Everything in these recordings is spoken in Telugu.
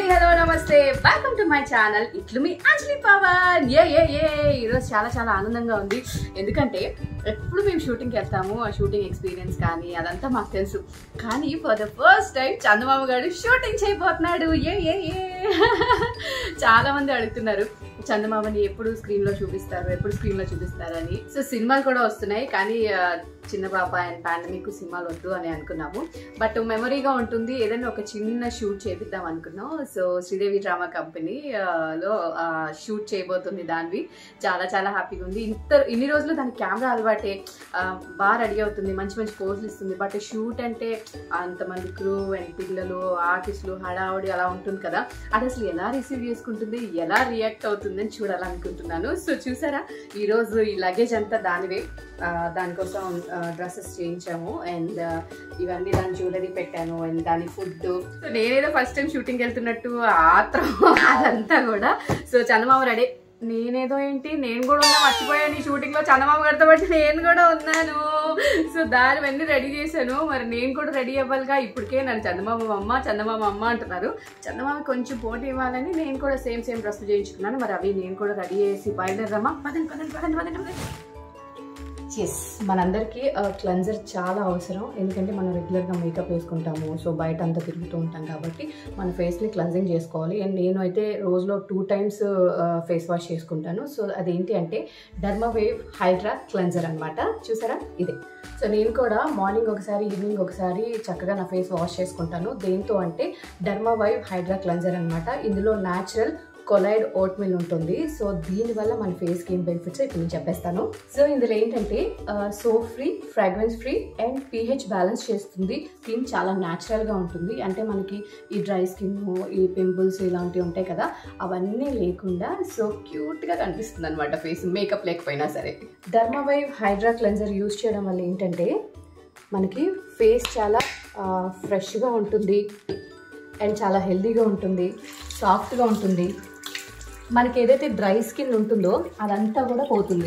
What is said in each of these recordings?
హాయ్ హలో నమస్తే వెల్కమ్ టు మై ఛానల్ ఇట్లు మీ అంజలి పవన్ ఏ ఏ ఏ ఈరోజు చాలా చాలా ఆనందంగా ఉంది ఎందుకంటే ఎప్పుడు మేము షూటింగ్కి వెళ్తాము ఆ షూటింగ్ ఎక్స్పీరియన్స్ కానీ అదంతా మాకు తెలుసు కానీ for the first time Chandamama గారు షూటింగ్ చేయబోతున్నాడు ఏ ఏ ఏ చాలా మంది అడుగుతున్నారు చందమామని ఎప్పుడు స్క్రీన్ లో చూపిస్తారు ఎప్పుడు స్క్రీన్ లో చూపిస్తారు అని సో సినిమాలు కూడా వస్తున్నాయి కానీ ఆ, చిన్న పాప అండ్ పాండమిక్ సినిమాలు వద్దు అని అనుకున్నాము బట్ మెమరీగా ఉంటుంది ఏదైనా ఒక చిన్న షూట్ చేపిద్దాం అనుకున్నాం సో శ్రీదేవి డ్రామా కంపెనీ ఆ, లో షూట్ చేయబోతుంది దానివి చాలా చాలా హ్యాపీగా ఉంది ఇంత ఇన్ని రోజులు దాని కెమెరా అలవాటే ఆ, బాగా రెడీ అవుతుంది మంచి మంచి పోజులు ఇస్తుంది బట్ షూట్ అంటే అంతమంది క్రూ అండ్ పిల్లలు ఆర్టిస్టులు హడావుడి అలా ఉంటుంది కదా అది అసలు ఎలా రిసీవ్ చేసుకుంటుంది ఎలా రియాక్ట్ అవుతుందని చూడాలనుకుంటున్నాను సో చూసారా ఈరోజు ఈ లగేజ్ అంతా దానివే ఆ, దానికోసం డ్రెస్సెస్ చేయించాము అండ్ ఇవన్నీ దాని జ్యువెలరీ పెట్టాను అండ్ దాని ఫుడ్ సో నేనేదో ఫస్ట్ టైం షూటింగ్ వెళ్తున్నట్టు ఆత్రం అదంతా కూడా సో చందమామ రెడీ నేనేదో ఏంటి నేను కూడా ఉన్నా మర్చిపోయాను ఈ షూటింగ్ లో చందమామ గారితో బట్టి నేను కూడా ఉన్నాను సో దానివన్నీ రెడీ చేశాను మరి నేను కూడా రెడీ అవ్వాలిగా ఇప్పటికే నన్ను చందమామ అమ్మ చందమామ అమ్మ అంటున్నారు చందమామ కొంచెం పోటీ ఇవ్వాలని నేను కూడా సేమ్ సేమ్ డ్రెస్ చేయించుకున్నాను మరి అవి నేను కూడా రెడీ చేసి బయలుదేరమ్మా పదండి పదండి పదండి పదండి పదండి ఎస్ మనందరికీ క్లెన్జర్ చాలా అవసరం ఎందుకంటే మనం రెగ్యులర్గా మేకప్ వేసుకుంటాము సో బయట అంతా తిరుగుతూ ఉంటాం కాబట్టి మన ఫేస్ని క్లెన్జింగ్ చేసుకోవాలి అండ్ నేను అయితే రోజులో టూ టైమ్స్ ఫేస్ వాష్ చేసుకుంటాను సో అదేంటి అంటే డర్మావేవ్ హైడ్రా క్లెన్జర్ అనమాట చూసారా ఇదే సో నేను కూడా మార్నింగ్ ఒకసారి ఈవినింగ్ ఒకసారి చక్కగా నా ఫేస్ వాష్ చేసుకుంటాను దేంతో అంటే డర్మావైవ్ హైడ్రా క్లెన్జర్ అనమాట ఇందులో న్యాచురల్ కొలైడ్ ఓట్ మిల్ ఉంటుంది సో దీనివల్ల మన ఫేస్కి ఏం బెనిఫిట్స్ ఇప్పుడు నేను చెప్పేస్తాను సో ఇందులో ఏంటంటే soap free fragrance free and pH balance చేస్తుంది స్కిన్ చాలా న్యాచురల్గా ఉంటుంది అంటే మనకి ఈ డ్రై స్కిన్ ఈ పింపుల్స్ ఇలాంటివి ఉంటాయి కదా అవన్నీ లేకుండా సో క్యూట్గా కనిపిస్తుంది అనమాట ఫేస్ మేకప్ లేకపోయినా సరే డర్మావైవ్ హైడ్రా క్లెన్జర్ యూస్ చేయడం వల్ల ఏంటంటే మనకి ఫేస్ చాలా ఫ్రెష్గా ఉంటుంది అండ్ చాలా హెల్దీగా ఉంటుంది సాఫ్ట్గా ఉంటుంది మనకి ఏదైతే డ్రై స్కిన్ ఉంటుందో అదంతా కూడా పోతుంది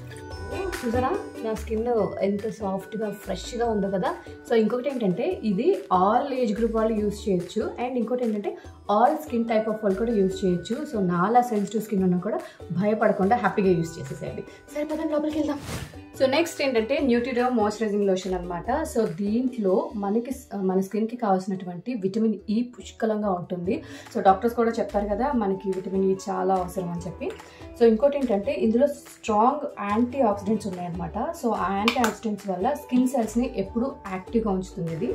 చూసారా నా స్కిన్ ఎంత సాఫ్ట్గా ఫ్రెష్గా ఉందో కదా సో ఇంకొకటి ఏంటంటే ఇది ఆల్ ఏజ్ గ్రూప్ వాళ్ళు యూస్ చేయొచ్చు అండ్ ఇంకోటి ఏంటంటే ఆల్ స్కిన్ టైప్ ఆఫ్ వాళ్ళు కూడా యూస్ చేయొచ్చు సో నాలా సెన్సిటివ్ స్కిన్ ఉన్నా కూడా భయపడకుండా హ్యాపీగా యూస్ చేసేసేయండి సరే పదండి లోపలికి వెళ్దాం సో నెక్స్ట్ ఏంటంటే న్యూట్రిడో మాయిశ్చరైజింగ్ లోషన్ అనమాట సో దీంట్లో మనకి మన స్కిన్కి కావాల్సినటువంటి విటమిన్ ఈ పుష్కలంగా ఉంటుంది సో డాక్టర్స్ కూడా చెప్తారు కదా మనకి విటమిన్ ఈ చాలా అవసరం అని చెప్పి సో ఇంకోటి ఏంటంటే ఇందులో స్ట్రాంగ్ యాంటీ ఆక్సిడెంట్స్ ఉన్నాయన్నమాట సో ఆ యాంటీ ఆక్సిడెంట్స్ వల్ల స్కిన్ సెల్స్ని ఎప్పుడూ యాక్టివ్గా ఉంచుతుంది ఇది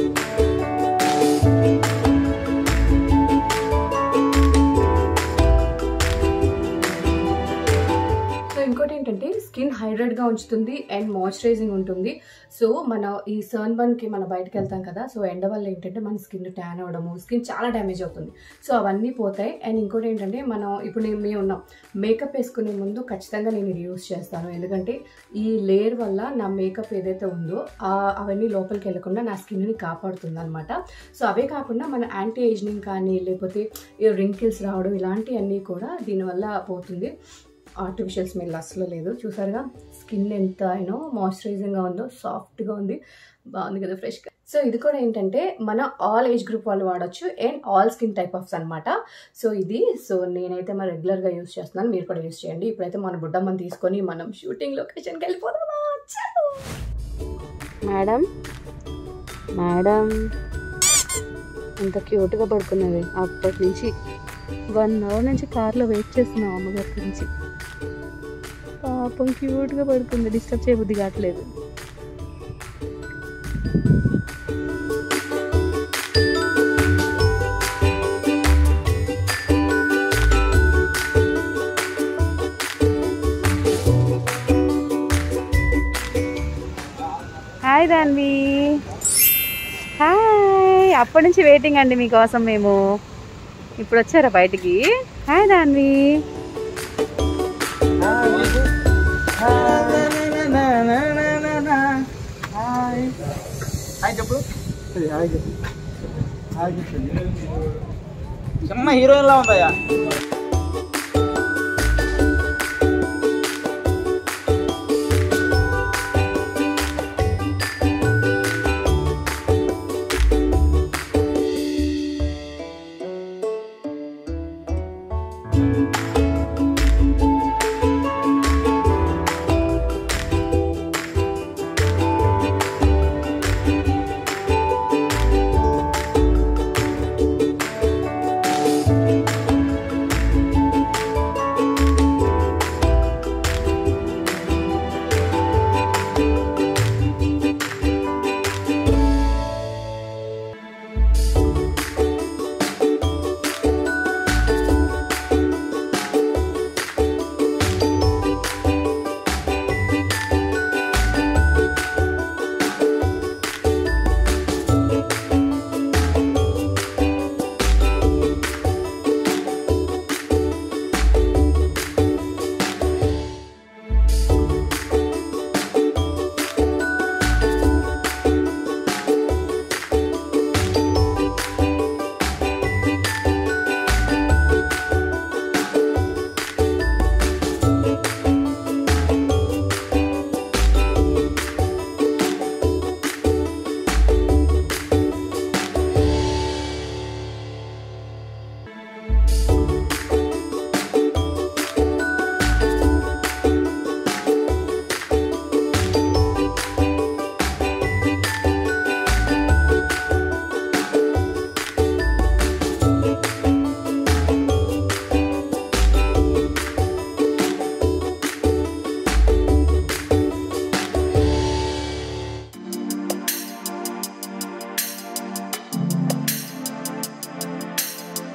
సో ఇంకోటి ఏంటంటే స్కిన్ హైడ్రేట్గా ఉంచుతుంది అండ్ మాయిశ్చరైజింగ్ ఉంటుంది సో మన ఈ సన్ బన్కి మనం బయటకు వెళ్తాం కదా సో ఎండ వల్ల ఏంటంటే మన స్కిన్ ట్యాన్ అవ్వడము స్కిన్ చాలా డ్యామేజ్ అవుతుంది సో అవన్నీ పోతాయి అండ్ ఇంకోటి ఏంటంటే మనం ఇప్పుడు నేను మేము ఉన్నాం మేకప్ వేసుకునే ముందు ఖచ్చితంగా నేను ఇది యూస్ చేస్తాను ఎందుకంటే ఈ లేయర్ వల్ల నా మేకప్ ఏదైతే ఉందో ఆ అవన్నీ లోపలికి వెళ్ళకుండా నా స్కిన్ని కాపాడుతుంది అనమాట సో అవే కాకుండా మన యాంటీ ఏజింగ్ కానీ లేకపోతే రింకిల్స్ రావడం ఇలాంటివన్నీ కూడా దీనివల్ల పోతుంది ఆర్టిఫిషియల్ స్మెల్ అసలు లేదు చూసారుగా స్కిన్ ఎంత అయినో మాయిశ్చరైజింగ్గా ఉందో సాఫ్ట్గా ఉంది బాగుంది కదా ఫ్రెష్గా సో ఇది కూడా ఏంటంటే మన ఆల్ ఏజ్ గ్రూప్ వాళ్ళు వాడచ్చు అండ్ ఆల్ స్కిన్ టైప్ ఆఫ్స్ అనమాట సో ఇది సో నేనైతే మరి రెగ్యులర్గా యూస్ చేస్తున్నాను మీరు కూడా యూస్ చేయండి ఇప్పుడైతే మన బుడ్డమ్మని తీసుకొని మనం షూటింగ్ లొకేషన్కి వెళ్ళిపోదామా చలో మేడం మేడం ఎంత క్యూట్గా పడుకున్నది అప్పటి నుంచి వన్ అవర్ నుంచి కార్లో వెయిట్ చేస్తున్నాం అమ్మగారి గురించి పాపం క్యూట్గా పడుకుంది డిస్టర్బ్ చేయబుద్ధి కావట్లేదు హాయ్ దాన్వి హాయ్ అప్పటి నుంచి వెయిటింగ్ అండి మీకోసం మేము ఇప్పుడు వచ్చారా బయటికి హాయ్ దాన్వి హాయ్ చెప్పు హాయ్ చెప్పు హాయ్ చెప్పు చిన్న హీరోయిన్ లా ఉందయ్యా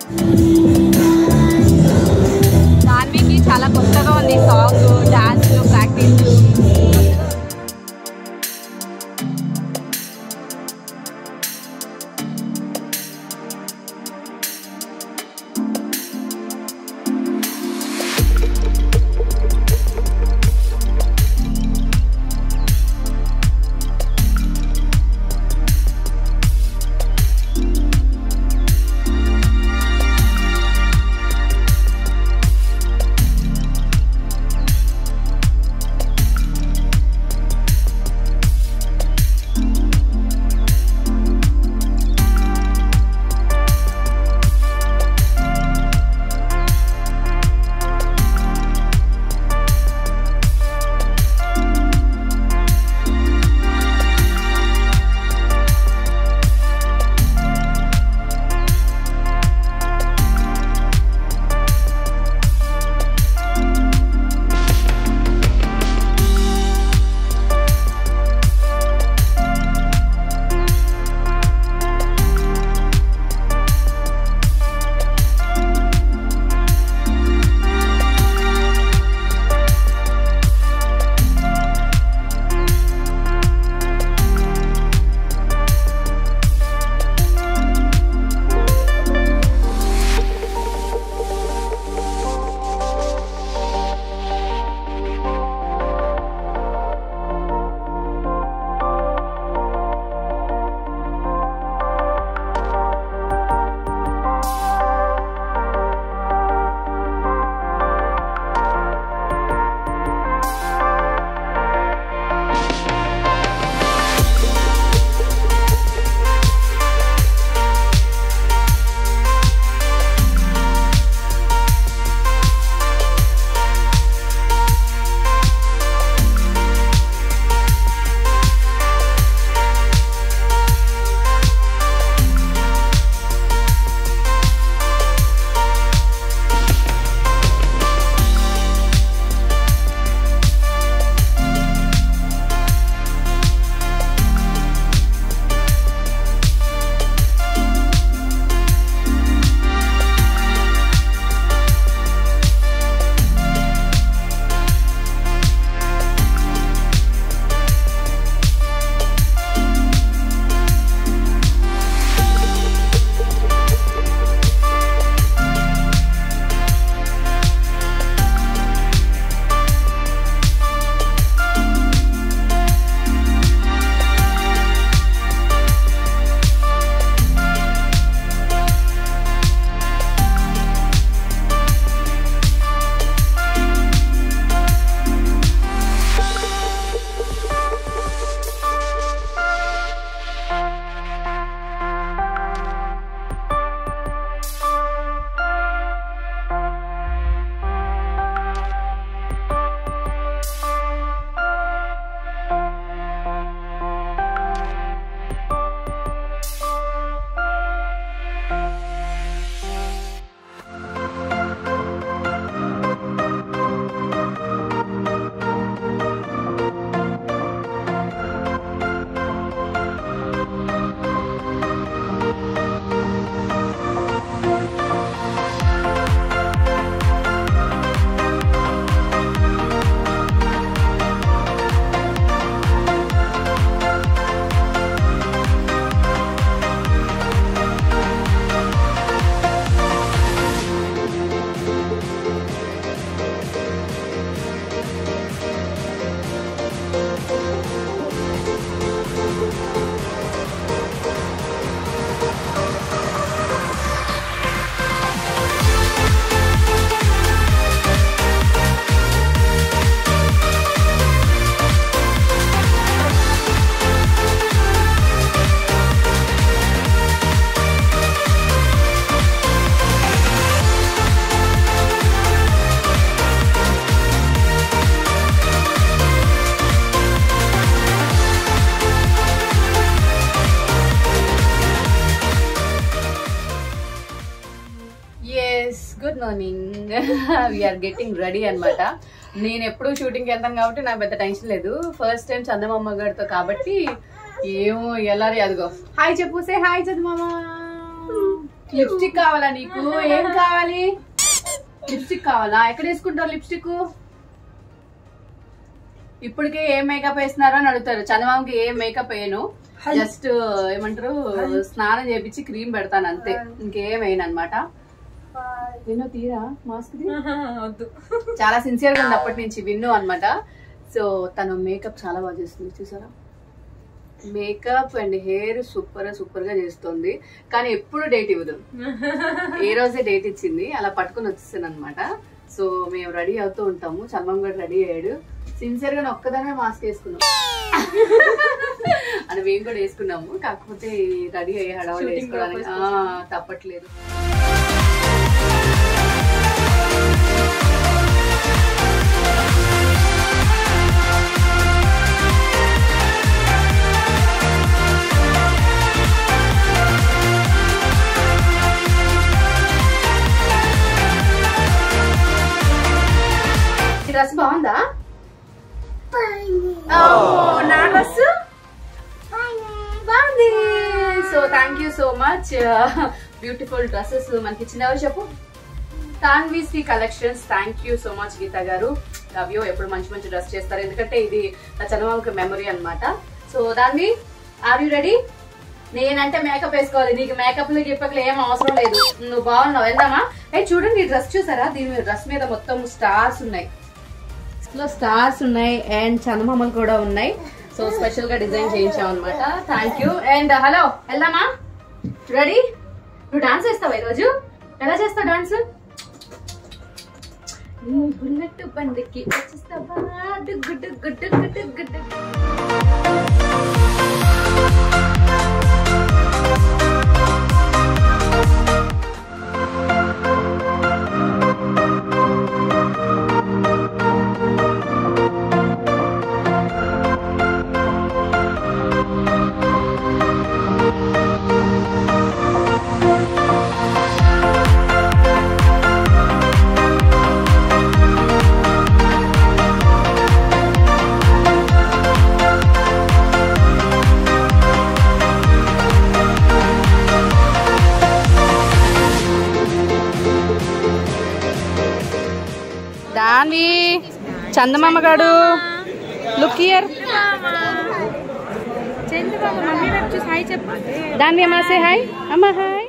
దానికి చాలా కొత్తగా ఉంది song dance practice good morning we're getting ready అన్నమాట నేను ఎప్పుడు షూటింగ్కి వెళ్తాను కాబట్టి నాకు పెద్ద టెన్షన్ లేదు ఫస్ట్ టైం చందమామ గారితో కాబట్టి ఏమో ఎలా అదిగో హాయ్ చెప్పు సే హాయ్ చందమామ లిప్స్టిక్ కావాలా నీకు ఏం కావాలి లిప్స్టిక్ కావాలా ఎక్కడ వేసుకుంటావు లిప్స్టిక్ ఇప్పటికే ఏ మేకప్ వేస్తున్నారో అని అడుగుతారు చందమామకి ఏ మేకప్ వేయను జస్ట్ ఏమంటారు స్నానం చేపించి క్రీమ్ పెడతాను అంతే ఇంకేం వేయను అనమాట విన్ను తీరా మాస్క్ వద్దు చాలా సిన్సియర్ గా ఉంది అప్పటి నుంచి విన్ను అన్నమాట సో తను మేకప్ చాలా బాగా చేస్తుంది చూసారా makeup and hair super super గా చేస్తుంది కానీ ఎప్పుడు డేట్ ఇవ్వదు ఏ రోజే డేట్ ఇచ్చింది అలా పట్టుకుని వచ్చేసాను అనమాట సో మేము రెడీ అవుతూ ఉంటాము చర్మం కూడా రెడీ అయ్యాడు సిన్సియర్ గా ఒక్కదానే మాస్క్ వేసుకున్నాం అని మేము కూడా వేసుకున్నాము కాకపోతే రెడీ అయ్యే హడావులు Shooting వేసుకోవడానికి purpose ఆ, తప్పట్లేదు ఈ డ్రెస్ బాగుందా ఓ, నా డ్రెస్ బాగుంది so thank you so much beautiful dresses మనకి ఇచ్చినవి చెప్పు Tanvi Sri collections thank you so much Geetha గారు లవ్ యూ ఎప్పుడు మంచి మంచి డ్రెస్ చేస్తారు ఎందుకంటే ఇది నా చందమామకి మెమరీ అన్నమాట సో దాన్ని ఆర్ యూ రెడీ నేనంటే మేకప్ వేసుకోవాలి నీకు మేకప్లు గిప్పకలు ఏం అవసరం లేదు నువ్వు బాగున్నావు వెళ్దామా ఏ చూడండి ఈ డ్రెస్ చూసారా దీని డ్రెస్ మీద మొత్తం స్టార్స్ ఉన్నాయి లో స్టార్స్ ఉన్నాయి అండ్ చందమామలు కూడా ఉన్నాయి సో స్పెషల్ గా డిజైన్ చేయించాం అనమాట థ్యాంక్ యూ అండ్ హలో వెళ్దామా రెడీ నువ్వు డాన్స్ చేస్తావా ఈరోజు ఎలా చేస్తావు డాన్స్ బుల్లెట్ బండికి వచ్చేస్తావా డుగ్గు డుగ్గు డుగ్గు డుగ్గు డుగ్గు దాన్వి చందమామ గాడు లుక్ ఇయర్ చంద్రబాబు మమ్మీ వైపు చూసి హాయ్ చెప్పు దాన్వి అమ్మా సే హాయ్ అమ్మా హాయ్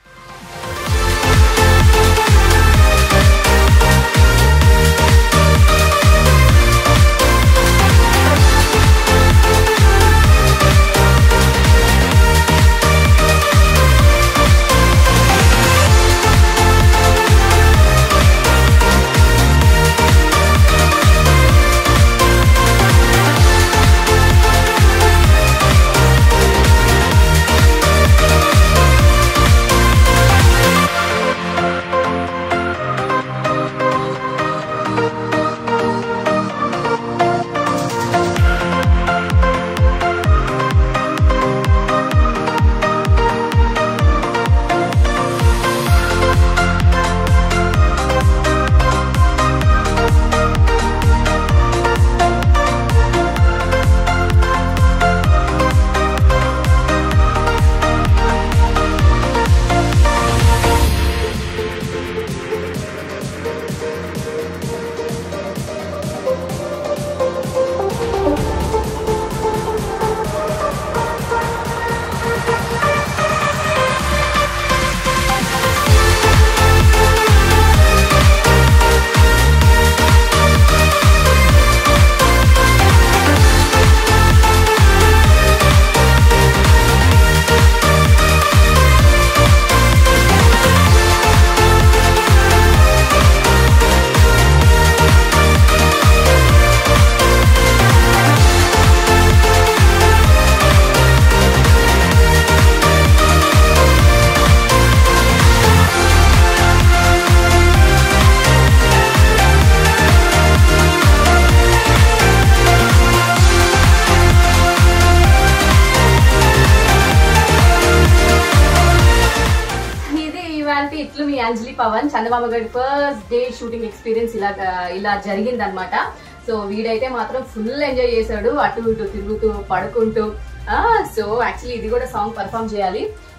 ఇది ఇవాళ ఇట్లు మీ అంజలి పవన్ చందమామ గారి ఫస్ట్ డే షూటింగ్ ఎక్స్పీరియన్స్ ఇలా ఇలా జరిగింది అనమాట సో వీడైతే మాత్రం ఫుల్ ఎంజాయ్ చేశాడు అటు ఇటు తిరుగుతూ పడుకుంటూ సో యాక్చువల్లీ ఇది కూడా సాంగ్ పర్ఫామ్ చేయాలి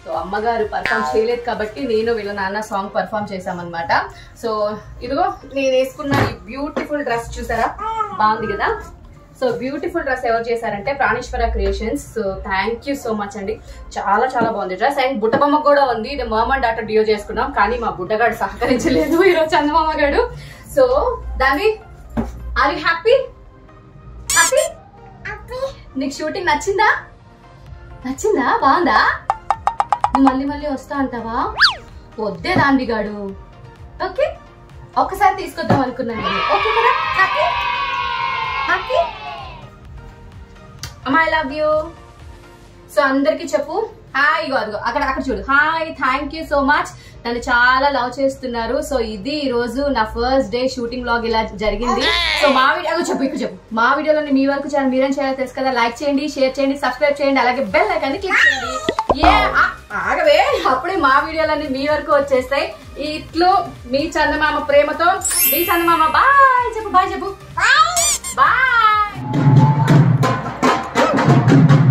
సో అమ్మగారు పర్ఫామ్ చేయలేదు కాబట్టి నేను వీళ్ళ నాన్న సాంగ్ పర్ఫామ్ చేశామన్నమాట సో ఇదిగో నేను వేసుకున్న ఈ బ్యూటిఫుల్ డ్రెస్ చూసారా బాగుంది కదా సో బ్యూటిఫుల్ డ్రెస్ ఎవరు చేశారంటే Praneshwara creations so thank you so much అండి చాలా చాలా బాగుంది డ్రెస్ అండ్ బుట్టబొమ్మ కూడా ఉంది ఇది మామ డాటర్ డియో చేసుకున్నాం కానీ మా బుట్టగాడు సహకరించలేదు ఈరోజు చందమామ గాడు సో దాన్ని ఆర్ యూ హ్యాపీ హ్యాపీ నీకు షూటింగ్ నచ్చిందా నచ్చిందా బాగుందా నువ్వు మళ్ళీ మళ్ళీ వస్తా అంటావా వద్దే దాండిగాడు ఓకే ఒక్కసారి తీసుకొద్దాం అనుకున్నాను నేను ఓకే కదా హ్యాపీ హ్యాపీ అమ్మా ఐ లవ్ యూ సో అందరికి చెప్పు హాయ్ ఇగో అదిగో అక్కడ అక్కడ చూడు hi thank you so much నన్ను చాలా లవ్ చేస్తున్నారు సో ఇది ఈ రోజు నా ఫస్ట్ డే షూటింగ్ లాగ్ ఇలా జరిగింది సో మా వీడియో చెప్పు ఇక్కడ చెప్పు మా వీడియోలోని మీ వరకు చాలా మీరేం చేయాలో తెలుసు కదా లైక్ చేయండి షేర్ చేయండి సబ్స్క్రైబ్ చేయండి అలాగే బెల్ ఐకాన్ని క్లిక్ చేయండి ఏ ఆ, ఆగవే అప్పుడే మా వీడియోలన్నీ మీ వరకు వచ్చేస్తాయి ఇట్లు మీ చందమామ ప్రేమతో మీ చందమామ బాయ్ చెప్పు బాయ్ చెప్పు బాయ్